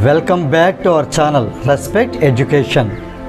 Welcome back to our channel Respect Education.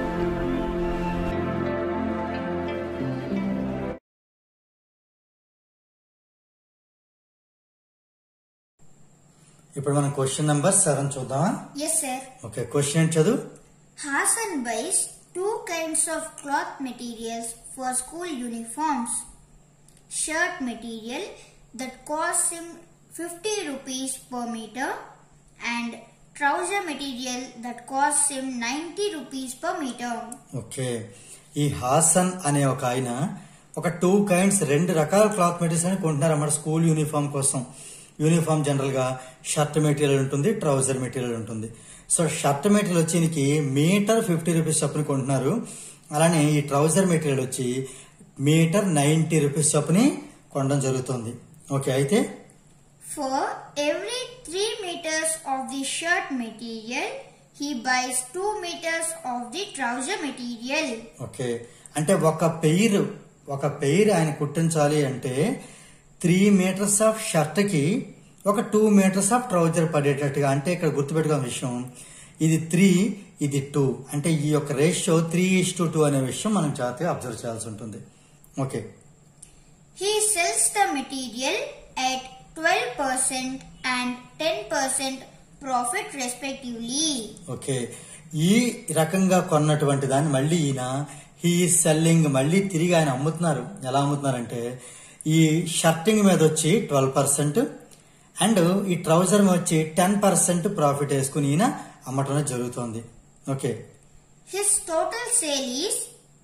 ఇప్పుడు మనం question number seven చూద్దామా Yes, sir. Okay question ఏంటి చదువు Hassan buys two kinds of cloth materials for school uniforms. Shirt material that costs him 50 rupees per meter and trouser material that costs him 90 rupees per meter. Okay ఈ హాసన్ అనే ఒక ఆయన ఒక two kinds రెండు రకాల cloth materials అని కొంటున్నారు అన్నమాట స్కూల్ యూనిఫామ్ కోసం యూనిఫామ్ జనరల్ గా షర్ట్ మెటీరియల్ ఉంటుంది ట్రౌజర్ మెటీరియల్ ఉంటుంది సో షర్ట్ మెటీరియల్ వచ్చి ఈయనకి మీటర్ ఫిఫ్టీ రూపీస్ చొప్పున కొంటున్నారు అలానే ఈ ట్రౌజర్ మెటీరియల్ వచ్చి మీటర్ నైన్టీ రూపీస్ చొప్పుని కొనడం జరుగుతుంది ఓకే అయితే For every 3 meters of the shirt material, he buys 2 meters of the trouser material. Okay అంటే ఒక పెయిర్ ఒక పెయిర్ ఆయన కుట్టించాలి అంటే త్రీ మీటర్స్ ఆఫ్ షర్ట్ కి ఒక టూ మీటర్స్ ఆఫ్ ట్రౌజర్ పడేటట్టుగా అంటే ఇక్కడ గుర్తుపెట్టుకున్న విషయం ఇది త్రీ ఇది టూ అంటే ఈ యొక్క ratio three is to two అనే విషయం మనం జాగ్రత్తగా అబ్జర్వ్ చేయాల్సి ఉంటుంది okay He sells the material at 12% and 10% profit respectively. Okay ఈ రకంగా కొన్నటువంటి దాన్ని మళ్ళీ ఈయన హీ సెల్లింగ్ మళ్ళీ తిరిగి ఆయన అమ్ముతున్నారు ఎలా అమ్ముతున్నారంటే ఈ షర్టింగ్ మీద వచ్చి ట్వెల్వ్ పర్సెంట్ అండ్ ఈ ట్రౌజర్ మీద వచ్చి టెన్ పర్సెంట్ ప్రాఫిట్ వేసుకుని ఈయన అమ్మటం అనేది జరుగుతోంది okay His total sale is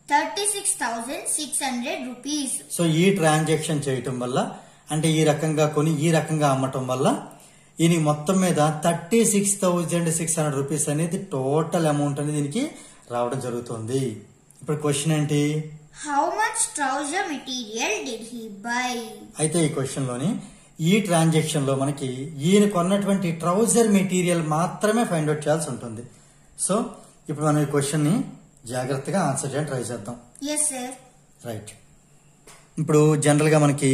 36,600 rupees. So ఈ ట్రాన్సాక్షన్ చేయటం వల్ల అంటే ఈ రకంగా కొని ఈ రకంగా అమ్మటం వల్ల ఈయన మొత్తం మీద thirty six thousand six hundred rupees అనేది టోటల్ అమౌంట్ అనేది దీనికి రావడం జరుగుతుంది ఇప్పుడు క్వశ్చన్ ఏంటి How much trouser material did he buy? అయితే ఈ క్వశ్చన్ లోని ఈ ట్రాన్సాక్షన్ లో మనకి ఈయన కొన్నటువంటి ట్రౌజర్ మెటీరియల్ మాత్రమే ఫైండ్ అవుట్ చేయాల్సి ఉంటుంది సో ఇప్పుడు మనం ఈ క్వశ్చన్ ని జాగ్రత్తగా ఆన్సర్ చేయడానికి ట్రై చేద్దాం Yes, sir. రైట్ ఇప్పుడు జనరల్ గా మనకి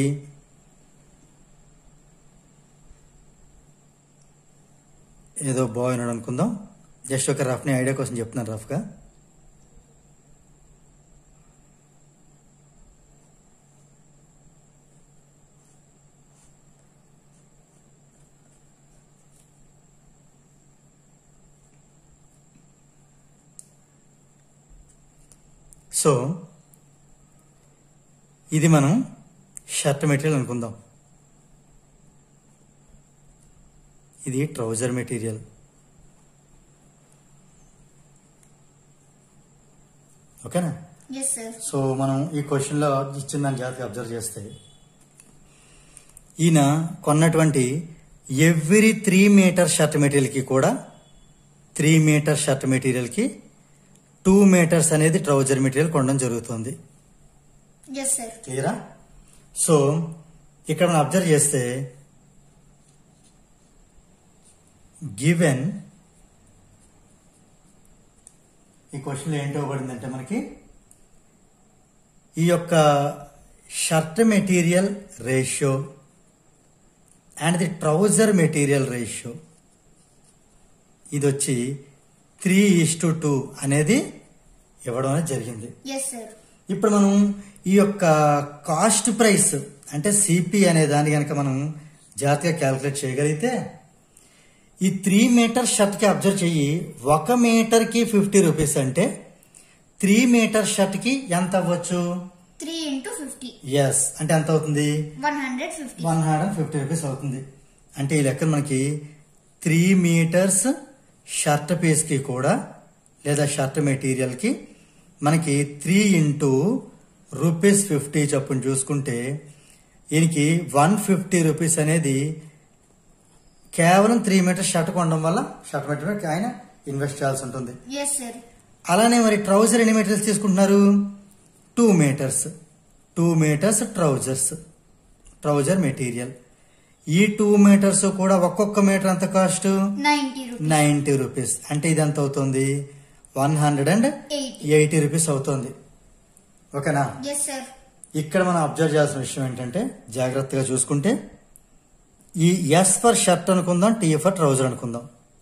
ఏదో బాయ్ ఉన్నాడు అనుకుందాం జస్ట్ ఒక రఫ్ ని ఐడియా కోసం చెప్తున్నాను రఫ్ గా సో ఇది మనం షర్ట్ మెటీరియల్ అనుకుందాం ఇది ట్రౌజర్ మెటీరియల్ ఓకేనా Yes, sir. సో మనం ఈ క్వశ్చన్ లో ఇచ్చిన దాన్ని జాగ్రత్తగా అబ్జర్వ్ చేస్తే ఈయన కొన్నటువంటి every three meter shirt material కి కూడా త్రీ మీటర్ షర్ట్ మెటీరియల్ కి టూ మీటర్స్ అనేది ట్రౌజర్ మెటీరియల్ కొనడం జరుగుతుంది Yes, sir. క్లియరా సో ఇక్కడ మనం అబ్జర్వ్ చేస్తే గివెన్ ఈ క్వశ్చన్లో ఏంటి ఇవ్వబడిందంటే మనకి ఈ యొక్క shirt material ratio and the trouser material ratio ఇది వచ్చి త్రీ ఇస్ టు టూ అనేది ఇవ్వడం అనేది జరిగింది Yes, sir. ఇప్పుడు మనం ఈ యొక్క కాస్ట్ ప్రైస్ అంటే సిపి అనే దాన్ని కనుక మనం జాగ్రత్తగా క్యాలిక్యులేట్ చేయగలిగితే ఈ త్రీ మీటర్ షర్ట్ కి అబ్జర్వ్ చెయ్యి ఒక మీటర్ కి ఫిఫ్టీ రూపీస్ అంటే త్రీ మీటర్ షర్ట్ కి ఎంత అవ్వచ్చు 3 into 50. ఎస్ అంటే ఎంత అవుతుంది 150. వన్ హండ్రెడ్ ఫిఫ్టీ రూపీస్ అవుతుంది అంటే ఈ లెక్క మనకి త్రీ మీటర్స్ షర్ట్ పీస్ కి కూడా లేదా షర్ట్ మెటీరియల్ కి మనకి త్రీ ఇంటూ రూపీస్ ఫిఫ్టీ చొప్పున చూసుకుంటే దీనికి వన్ ఫిఫ్టీ రూపీస్ అనేది కేవలం త్రీ మీటర్స్ షర్ట్ కొనడం వల్ల షర్ట్ మెటీరియల్ ఆయన ఇన్వెస్ట్ చేయాల్సి ఉంటుంది Yes, sir. అలానే మరి ట్రౌజర్ ఎన్ని మీటర్స్ తీసుకుంటున్నారు two meters two meters trousers trouser material ఈ టూ మీటర్స్ కూడా ఒక్కొక్క మీటర్ ఎంత కాస్ట్ 90 rupees. నైన్టీ రూపీస్ అంటే ఇది ఎంత అవుతుంది one hundred and 80. Eighty rupees అవుతుంది ఓకేనా Yes, sir. ఇక్కడ మనం అబ్జర్వ్ చేయాల్సిన విషయం ఏంటంటే జాగ్రత్తగా చూసుకుంటే ఈ ఎస్ ఫర్ షర్ట్ అనుకుందాం టీ ఫర్ ట్రౌజర్ అనుకుందాం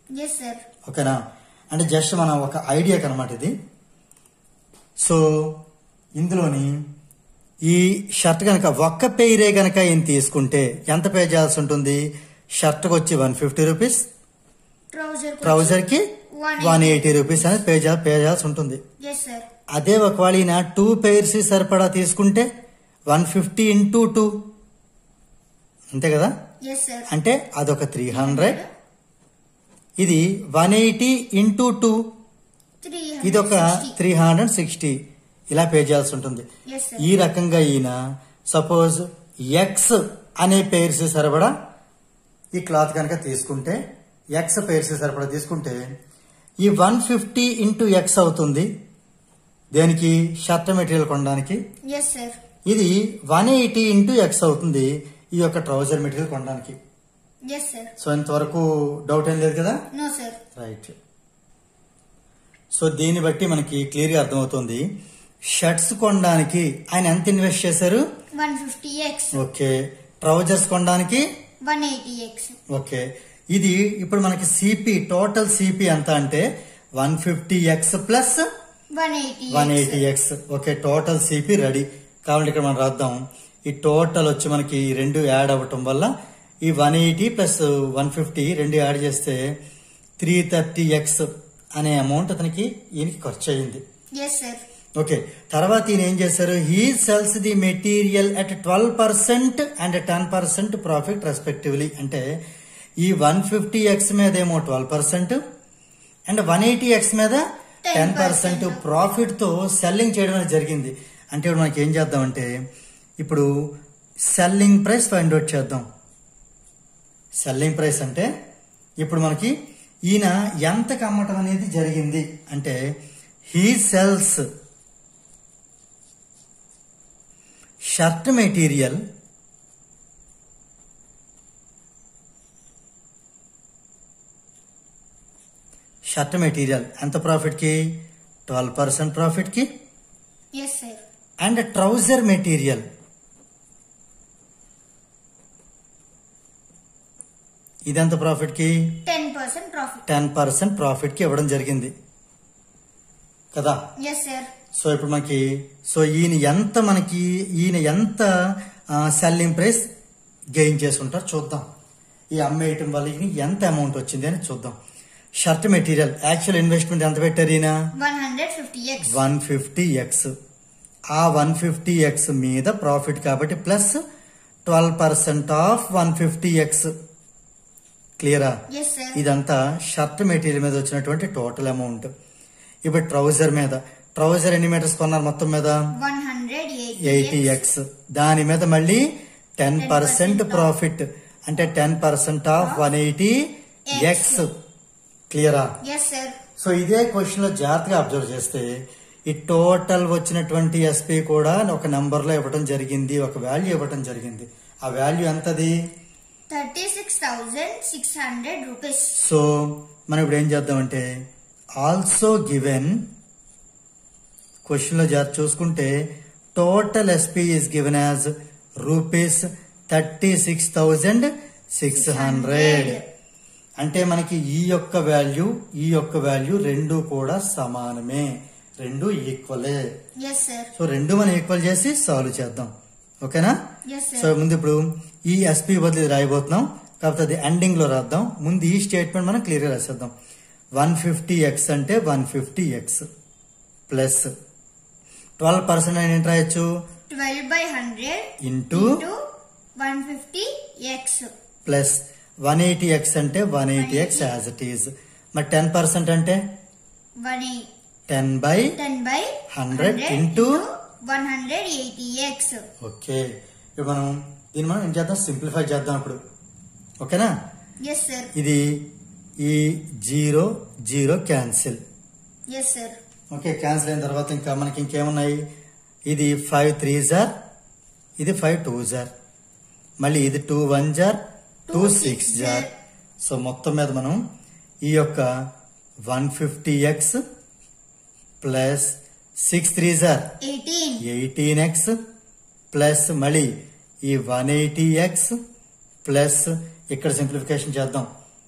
Yes, sir. ఓకేనా అంటే జస్ట్ మన ఒక ఐడియా కనమాట ఇది సో ఇందులోని ఈ షర్ట్ కనుక ఒక్క పేరే కనుక ఏం తీసుకుంటే ఎంత పే చేయాల్సి ఉంటుంది షర్ట్కి వచ్చి one fifty rupees Trouser. Trouser కి 180. వన్ ఎయిటీ రూపీస్ అనేది పే చేయాలి పే చేయాల్సి ఉంటుంది Yes, sir. అదే ఒకవేళ ఈయన టూ పేర్స్ సరిపడా తీసుకుంటే వన్ ఫిఫ్టీ ఇంటూ టూ అంతే కదా Yes, sir. అంటే అదొక త్రీ హండ్రెడ్ ఇది వన్ ఎయిటీ ఇంటూ టూ ఇది ఒక 360. త్రీ హండ్రెడ్ సిక్స్టీ ఇలా పే చేయాల్సి ఉంటుంది Yes, sir. ఈ రకంగా ఈయన సపోజ్ ఎక్స్ అనే పేర్స్ సరిపడా ఈ క్లాత్ కనుక తీసుకుంటే ఎక్స్ పేర్స్ సరిపడా తీసుకుంటే ఈ వన్ ఫిఫ్టీ ఇంటూ ఎక్స్ అవుతుంది దేనికి షర్ట్ మెటీరియల్ కొనడానికి Yes, sir. ఇది వన్ ఎయిటీ ఇంటూ ఎక్స్ అవుతుంది ఈ యొక్క ట్రౌజర్ మెటీరియల్ కొనడానికి Yes, sir. సో ఇంతవరకు డౌట్ ఏం లేదు కదా No, sir. రైట్ సో దీన్ని బట్టి మనకి క్లియర్ గా అర్థమవుతుంది షర్ట్స్ కొనడానికి ఆయన ఎంత ఇన్వెస్ట్ చేశారు 150x. ఓకే ట్రౌజర్స్ కొనడానికి 180x. ఓకే ఇది ఇప్పుడు మనకి సిపి టోటల్ సిపి ఎంత అంటే one fifty X plus 180x. One eighty X okay total CP ready కాబట్టి ఇక్కడ మనం రాద్దాం ఈ టోటల్ వచ్చి మనకి ఈ రెండు యాడ్ అవ్వటం వల్ల ఈ one eighty plus one fifty రెండు యాడ్ చేస్తే త్రీ థర్టీ ఎక్స్ అనే అమౌంట్ అతనికి ఈయనకి ఖర్చు అయింది Yes, sir. ఓకే తర్వాత ఈయన ఏం చేశారు he sells the material at twelve percent and ten percent profit respectively అంటే ఈ వన్ ఫిఫ్టీ ఎక్స్ మీద ఏమో twelve percent and one eighty X మీద టెన్ పర్సెంట్ ప్రాఫిట్ తో సెల్లింగ్ చేయడం అనేది జరిగింది అంటే ఇప్పుడు మనకి ఏం చేద్దామంటే ఇప్పుడు సెల్లింగ్ ప్రైస్ ఫైండ్ అవుట్ చేద్దాం సెల్లింగ్ ప్రైస్ అంటే ఇప్పుడు మనకి ఈయన ఎంతకు అమ్మటం అనేది జరిగింది అంటే he sells shirt material shirt material ఎంత ప్రాఫిట్ కి ట్వెల్వ్ పర్సెంట్ ప్రాఫిట్ కి Yes, sir. And trouser material ఇదెంత ప్రాఫిట్ కి 10% profit. టెన్ పర్సెంట్ ప్రాఫిట్ కి ఇవ్వడం జరిగింది కదా Yes, sir. సో ఇప్పుడు మనకి సో ఈయన ఎంత మనకి ఈయన ఎంత సెల్లింగ్ ప్రైస్ గెయిన్ చేసి ఉంటారు చూద్దాం ఈ అమ్మేయటం వల్ల ఈయన ఎంత అమౌంట్ వచ్చింది అని చూద్దాం షర్ట్ మెటీరియల్ యాక్చువల్ ఇన్వెస్ట్మెంట్ ఎంత పెట్టారు ఈయన 150x. వన్ ఫిఫ్టీ ఎక్స్ ఆ వన్ ఫిఫ్టీ ఎక్స్ మీద ప్రాఫిట్ కాబట్టి plus twelve percent of one fifty X క్లియరా Yes, sir. ఇదంతా షర్ట్ మెటీరియల్ మీద వచ్చినటువంటి టోటల్ అమౌంట్ ఇప్పుడు ట్రౌజర్ మీద ట్రౌజర్ ఎన్ని మీటర్స్ కొన్నారు మొత్తం మీద 180x. ఎయిటీ ఎక్స్ దాని మీద మళ్ళీ టెన్ పర్సెంట్ ప్రాఫిట్ అంటే ten percent of one eighty X క్లియరా Yes, sir. సో ఇదే క్వశ్చన్ లో జాగ్రత్తగా అబ్జర్వ్ చేస్తే ఈ టోటల్ వచ్చినటువంటి ఎస్పీ కూడా ఒక నంబర్ లో ఇవ్వడం జరిగింది ఒక వాల్యూ ఇవ్వడం జరిగింది ఆ వాల్యూ ఎంతది 36,600 rupees. సో మనం ఇప్పుడు ఏం చేద్దామంటే ఆల్సో గివెన్ క్వశ్చన్ లో జాగ్రత్త చూసుకుంటే total SP is given as rupees thirty six thousand six hundred అంటే మనకి ఈ యొక్క వాల్యూ ఈ యొక్క వాల్యూ రెండు కూడా సమానమే రెండు ఈక్వలే Yes, sir. సో రెండు మనం ఈక్వల్ చేసి సాల్వ్ చేద్దాం ఓకేనా Yes, సో sir. ముందు ఇప్పుడు ఈ ఎస్పీ బదులు ఇది రాయబోతున్నాం కాకపోతే అది ఎండింగ్ లో రాద్దాం ముందు ఈ స్టేట్మెంట్ మనం క్లియర్ గా రాసేద్దాం వన్ ఫిఫ్టీ ఎక్స్ అంటే one fifty X plus twelve percent అని ఏంటి రాయొచ్చు 12 by 100 into into 150x. Plus one eighty X అంటే one eighty X as it is మరి టెన్ పర్సెంట్ అంటే 1 ten by 10 by 100 into 180x. Okay ఇప్పుడు మనం దీన్ని మనం ఏం చేద్దాం సింప్లిఫై చేద్దాం ఇప్పుడు ఓకేనా Yes, sir. ఇది ఈ zero zero cancel Yes, sir. Okay cancel అయిన తర్వాత ఇంకా మనకి ఇంకేమున్నాయి ఇది ఫైవ్ త్రీ జార్ ఇది ఫైవ్ టూ జార్ మళ్ళీ ఇది two one jar two Two six six jar jar. So మొత్తం మీద మనం ఈ యొక్క one fifty X plus six three jar 18. Eighteen X plus మళ్ళీ ఈ వన్ ఎయిటీ ఎక్స్ ప్లస్ ఇక్కడ సింప్లిఫికేషన్ చేద్దాం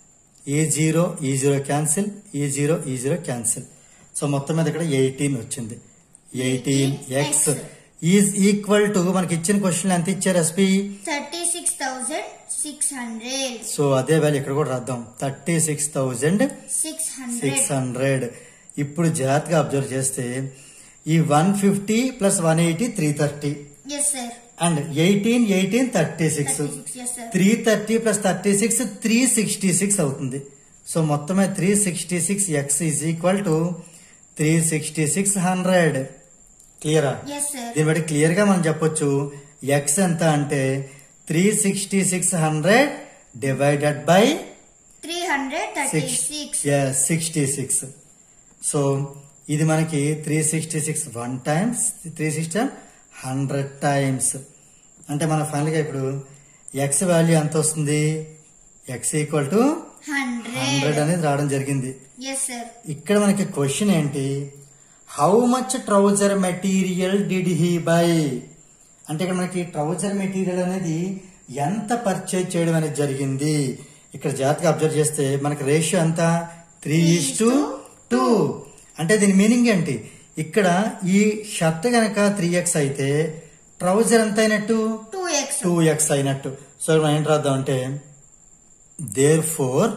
ఈ జీరో ఈ జీరో క్యాన్సిల్ ఈ జీరో ఈ జీరో క్యాన్సిల్ సో మొత్తం మీద ఇక్కడ ఎయిటీన్ వచ్చింది eighteen X is equal to మనకి ఇచ్చిన క్వశ్చన్ ఎంత ఇచ్చారు SP thirty six thousand six hundred so అదే వాల్యూ ఇక్కడ కూడా రాద్దాం thirty six thousand six six hundred hundred ఇప్పుడు జాగ్రత్తగా అబ్జర్వ్ చేస్తే ఈ one fifty plus one eighty three thirty yes sir and eighteen eighteen thirty six thirty six yes sir three thirty plus thirty six three sixty six అవుతుంది so మొత్తమే three sixty six X is equal to three sixty six hundred క్లియరా yes sir దీన్ని బట్టి clear గా మనం చెప్పొచ్చు X ఎంత అంటే three sixty six hundred divided by three hundred thirty six sixty six so ఇది మనకి three sixty six one times three sixty hundred times అంటే మన ఫైనల్ గా ఇప్పుడు ఎక్స్ వాల్యూ ఎంత వస్తుంది X equal to hundred hundred అనేది రావడం జరిగింది ఎస్ సార్ ఇక్కడ మనకి క్వశ్చన్ ఏంటి how much trouser material did he buy అంటే ఇక్కడ మనకి ట్రౌజర్ మెటీరియల్ అనేది ఎంత పర్చేజ్ చేయడం అనేది జరిగింది ఇక్కడ జాగ్రత్తగా అబ్జర్వ్ చేస్తే మనకి రేషియో ఎంత త్రీ ఈస్ టు టూ అంటే దీని మీనింగ్ ఏంటి ఇక్కడ ఈ షర్ట్ గనక త్రీ ఎక్స్ అయితే ట్రౌజర్ ఎంత అయినట్టు టూ ఎక్స్ టూ ఎక్స్ అయినట్టు సో మనం ఏంటి రాద్దాం అంటే therefore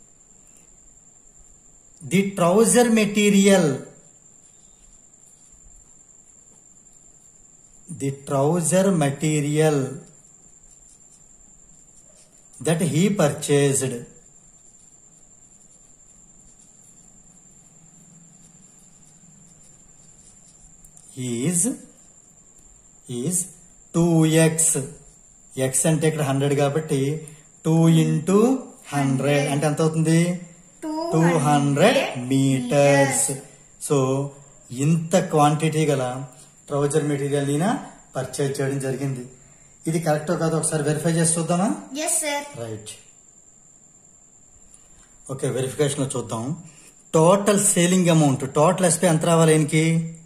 the trouser material the trouser material that he purchased is is two X X అంటే ఇక్కడ హండ్రెడ్ కాబట్టి టూ ఇంటూ హండ్రెడ్ అంటే ఎంత అవుతుంది టూ హండ్రెడ్ మీటర్స్ సో ఇంత క్వాంటిటీ గల ట్రౌజర్ మెటీరియల్ ఈయన పర్చేజ్ చేయడం జరిగింది ఇది కరెక్టో కాదో ఒకసారి వెరిఫై చేసి చూద్దామా yes sir right okay verification లో చూద్దాం total selling amount total SP ఎంత రావాలి ఈయనకి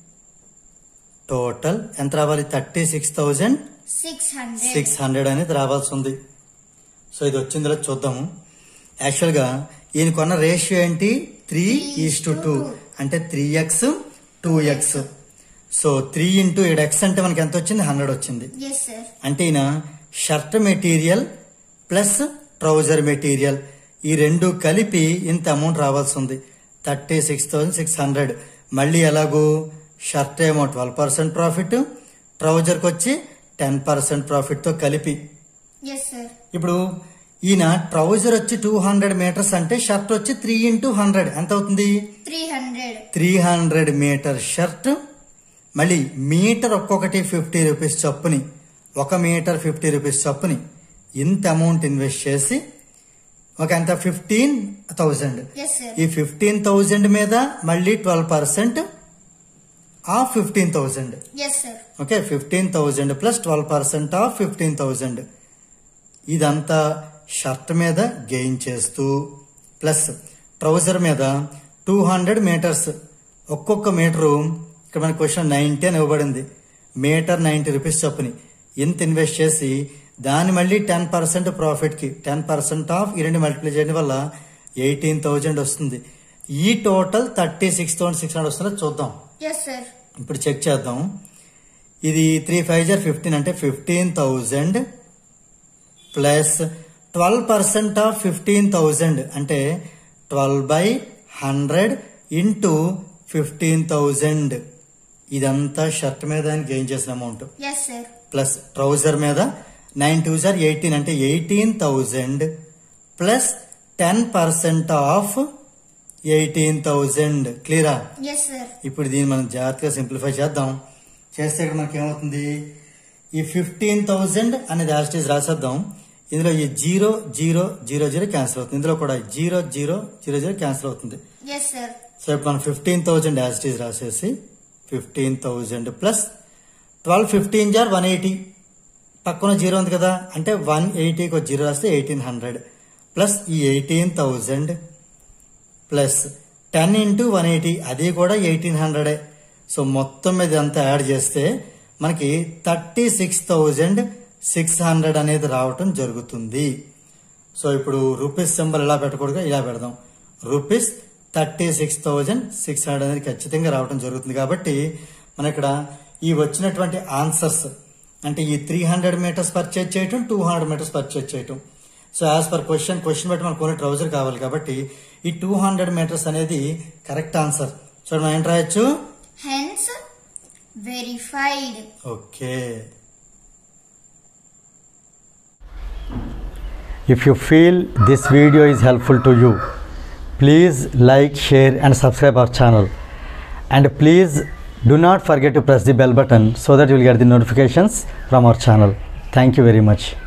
టోటల్ ఎంత రావాలి thirty six thousand six hundred six hundred అనేది రావాల్సి ఉంది సో ఇది వచ్చిందిలో చూద్దాము యాక్చువల్ గా ఈయన కొన్న రేషియో ఏంటి త్రీ ఈస్ టు టూ అంటే three X two X so three into ఏడు ఎక్స్ అంటే మనకి ఎంత వచ్చింది హండ్రెడ్ వచ్చింది ఎస్ సార్ అంటే ఈయన shirt material plus trouser material ఈ రెండు కలిపి ఇంత అమౌంట్ రావాల్సి ఉంది thirty six thousand six hundred మళ్ళీ ఎలాగూ షర్ట్ ఏమో ట్వెల్వ్ పర్సెంట్ ప్రాఫిట్ ట్రౌజర్కి వచ్చి టెన్ పర్సెంట్ ప్రాఫిట్తో కలిపి ఎస్ సార్ ఇప్పుడు ఈయన ట్రౌజర్ వచ్చి టూ హండ్రెడ్ మీటర్స్ అంటే షర్ట్ వచ్చి త్రీ ఇంటూ హండ్రెడ్ ఎంత అవుతుంది three hundred three hundred meter shirt మళ్ళీ మీటర్ ఒక్కొక్కటి ఫిఫ్టీ రూపీస్ చొప్పుని ఒక మీటర్ ఫిఫ్టీ రూపీస్ చొప్పుని ఇంత అమౌంట్ ఇన్వెస్ట్ చేసి ఒక ఎంత ఫిఫ్టీన్ థౌజండ్ ఎస్ సార్ ఈ ఫిఫ్టీన్ థౌజండ్ మీద మళ్ళీ twelve percent of fifteen thousand yes sir okay fifteen thousand plus twelve percent of fifteen thousand ఇదంతా షర్ట్ మీద గెయిన్ చేస్తూ ప్లస్ ట్రౌజర్ మీద టూ హండ్రెడ్ మీటర్స్ ఒక్కొక్క మీటరు ఇక్కడ మన క్వశ్చన్ నైన్టీ అని ఇవ్వబడింది మీటర్ నైన్టీ రూపీస్ చొప్పుని ఇంత ఇన్వెస్ట్ చేసి దాన్ని మళ్ళీ టెన్ పర్సెంట్ ప్రాఫిట్కి టెన్ పర్సెంట్ ఆఫ్ ఈ రెండు మల్టిప్లై చేయడం వల్ల ఎయిటీన్ థౌజండ్ వస్తుంది ఈ total thirty six thousand six hundred వస్తుందో చూద్దాం ఎస్ సార్ ఇప్పుడు చెక్ చేద్దాం ఇది త్రీ ఫైవ్ జర్ ఫిఫ్టీన్ అంటే fifteen thousand plus twelve percent of fifteen thousand అంటే twelve by hundred into fifteen thousand ఇదంతా షర్ట్ మీద ఆయన గెయిన్ చేసిన amount yes sir plus trouser మీద నైన్ టూ జార్ ఎయిటీన్ అంటే eighteen thousand plus ten percent of eighteen thousand క్లియరా yes sir ఇప్పుడు దీన్ని మనం జాగ్రత్తగా సింప్లిఫై చేద్దాం చేస్తే ఇక్కడ మనకి ఏమవుతుంది ఈ ఫిఫ్టీన్ థౌజండ్ అనేది యాస్టేజ్ రాసేద్దాం ఇందులో ఈ zero zero zero zero cancel అవుతుంది ఇందులో కూడా zero zero zero zero cancel అవుతుంది ఎస్ సార్ సో ఇప్పుడు మనం ఫిఫ్టీన్ థౌజండ్ యాస్టేజ్ రాసేసి fifteen thousand plus twelve fifteen are one eighty పక్కన జీరో ఉంది కదా అంటే వన్ ఎయిటీకి ఒక జీరో రాస్తే ఎయిటీన్ హండ్రెడ్ ప్లస్ ఈ eighteen thousand plus ten into one eighty అది కూడా ఎయిటీన్ హండ్రెడే సో మొత్తం మీద అంతా యాడ్ చేస్తే మనకి thirty six thousand six hundred అనేది రావటం జరుగుతుంది సో ఇప్పుడు రూపీస్ సింబల్ ఇలా పెట్టకూడదు ఇలా పెడదాం rupees thirty six thousand six hundred అనేది ఖచ్చితంగా రావడం జరుగుతుంది కాబట్టి మన ఇక్కడ ఈ వచ్చినటువంటి ఆన్సర్స్ అంటే ఈ త్రీ హండ్రెడ్ మీటర్స్ పర్చేజ్ చేయటం టూ హండ్రెడ్ మీటర్స్ పర్చేజ్ చేయటం so as per question question బట్టి మనకు కొన్ని ట్రౌజర్ కావాలి కాబట్టి ఈ టూ హండ్రెడ్ మీటర్స్ అనేది కరెక్ట్ ఆన్సర్ చూడండి మనం ఏం రాయొచ్చు Hence, verified. Okay If you feel this video is helpful to you, please like, share and subscribe our channel. And please do not forget to press the bell button so that you will get the notifications from our channel. Thank you very much.